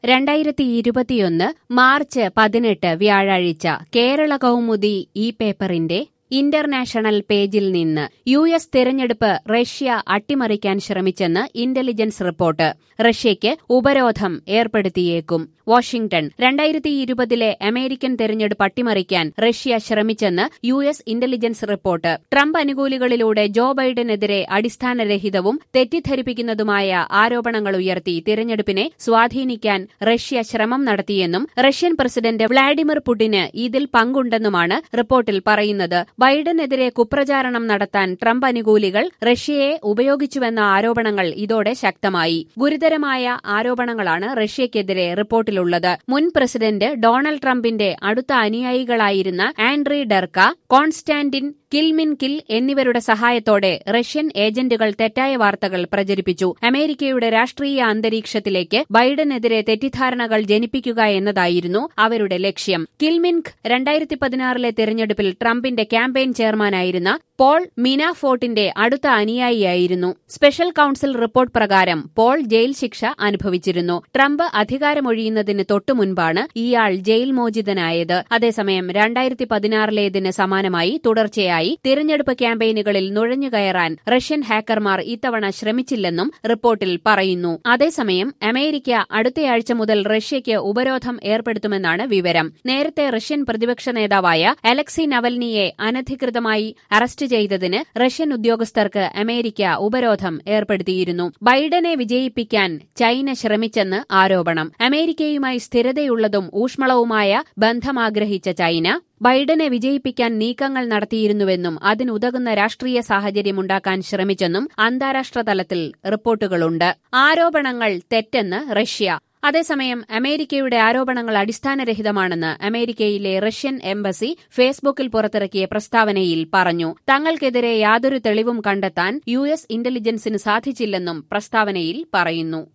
രണ്ടായിരത്തി ഇരുപത്തിയൊന്ന് മാർച്ച് പതിനെട്ട് വ്യാഴാഴ്ച കേരള കൗമുദി ഈ പേപ്പറിന്റെ ഇന്റർനാഷണൽ പേജിൽ നിന്ന് യു എസ് തിരഞ്ഞെടുപ്പ് റഷ്യ അട്ടിമറിക്കാൻ ശ്രമിച്ചെന്ന് ഇന്റലിജൻസ് റിപ്പോർട്ട് റഷ്യയ്ക്ക് ഉപരോധം ഏർപ്പെടുത്തിയേക്കും വാഷിംഗ്ടൺ രണ്ടായിരത്തി ഇരുപതിലെ അമേരിക്കൻ തെരഞ്ഞെടുപ്പ് അട്ടിമറിക്കാൻ റഷ്യ ശ്രമിച്ചെന്ന് U S intelligence report Trump അനുകൂലികളിലൂടെ ജോ ബൈഡനെതിരെ അടിസ്ഥാനരഹിതവും തെറ്റിദ്ധരിപ്പിക്കുന്നതുമായ ആരോപണങ്ങൾ ഉയർത്തി തിരഞ്ഞെടുപ്പിനെ സ്വാധീനിക്കാൻ റഷ്യ ശ്രമം നടത്തിയെന്നും റഷ്യൻ പ്രസിഡന്റ് വ്ളാഡിമിർ പുടിന് ഇതിൽ പങ്കുണ്ടെന്നുമാണ് റിപ്പോർട്ടിൽ പറയുന്നത് ബൈഡനെതിരെ കുപ്രചാരണം നടത്താൻ ട്രംപ് അനുകൂലികൾ റഷ്യയെ ഉപയോഗിച്ചുവെന്ന ആരോപണങ്ങൾ ഇതോടെ ശക്തമായി ഗുരുതരമായ ആരോപണങ്ങളാണ് റഷ്യയ്ക്കെതിരെ റിപ്പോർട്ടിലുള്ളത് മുൻ പ്രസിഡന്റ് ഡൊണാൾഡ് ട്രംപിന്റെ അടുത്ത അനുയായികളായിരുന്ന Andriy Derkach Konstantin Kilimnik എന്നിവരുടെ സഹായത്തോടെ റഷ്യൻ ഏജന്റുകൾ തെറ്റായ വാർത്തകൾ പ്രചരിപ്പിച്ചു അമേരിക്കയുടെ രാഷ്ട്രീയ അന്തരീക്ഷത്തിലേക്ക് ബൈഡനെതിരെ തെറ്റിദ്ധാരണകൾ ജനിപ്പിക്കുക എന്നതായിരുന്നു അവരുടെ ലക്ഷ്യം കിൽമിൻക് രണ്ടായിരത്തി പതിനാറിലെ തെരഞ്ഞെടുപ്പിൽ ട്രംപിന്റെ ക്യാമ്പയിൻ ചെയർമാനായിരുന്ന പോൾ മിനാഫോർട്ടിന്റെ അടുത്ത അനുയായിയായിരുന്നു സ്പെഷ്യൽ കൌൺസിൽ റിപ്പോർട്ട് പ്രകാരം പോൾ ജയിൽ ശിക്ഷ അനുഭവിച്ചിരുന്നു ട്രംപ് അധികാരമൊഴിയുന്നതിന് തൊട്ടു മുൻപാണ് ഇയാൾ ജയിൽ മോചിതനായത് അതേസമയം രണ്ടായിരത്തി പതിനാറിലേതിന് സമാനമായി തുടർച്ചയായി തിരഞ്ഞെടുപ്പ് ക്യാമ്പയിനുകളിൽ നുഴഞ്ഞുകയറാൻ റഷ്യൻ ഹാക്കർമാർ ഇത്തവണ ശ്രമിച്ചില്ലെന്നും റിപ്പോർട്ടിൽ പറയുന്നു അതേസമയം അമേരിക്ക അടുത്തയാഴ്ച മുതൽ റഷ്യയ്ക്ക് ഉപരോധം ഏർപ്പെടുത്തുമെന്നാണ് വിവരം നേരത്തെ റഷ്യൻ പ്രതിപക്ഷ നേതാവായ അലക്സി നവൽനിയെ അനധികൃതമായി അറസ്റ്റ് ചെയ്തതിന് റഷ്യൻ ഉദ്യോഗസ്ഥർക്ക് അമേരിക്ക ഉപരോധം ഏർപ്പെടുത്തിയിരുന്നു ബൈഡനെ വിജയിപ്പിക്കാൻ ചൈന ശ്രമിച്ചെന്ന് ആരോപണം അമേരിക്കയുമായി സ്ഥിരതയുള്ളതും ഊഷ്മളവുമായ ബന്ധമാഗ്രഹിച്ച ചൈന ബൈഡനെ വിജയിപ്പിക്കാൻ നീക്കങ്ങൾ നടത്തിയിരുന്നുവെന്നും അതിനുതകുന്ന രാഷ്ട്രീയ സാഹചര്യമുണ്ടാക്കാൻ ശ്രമിച്ചെന്നും അന്താരാഷ്ട്ര തലത്തിൽ റിപ്പോർട്ടുകളുണ്ട് ആരോപണങ്ങൾ തെറ്റെന്ന് റഷ്യ അതേസമയം അമേരിക്കയുടെ ആരോപണങ്ങൾ അടിസ്ഥാനരഹിതമാണെന്ന് അമേരിക്കയിലെ റഷ്യൻ എംബസി ഫേസ്ബുക്കിൽ പുറത്തിറക്കിയ പ്രസ്താവനയിൽ പറഞ്ഞു തങ്ങൾക്കെതിരെ യാതൊരു തെളിവും കണ്ടെത്താൻ യു എസ് ഇന്റലിജൻസിന് സാധിച്ചില്ലെന്നും പ്രസ്താവനയിൽ പറയുന്നു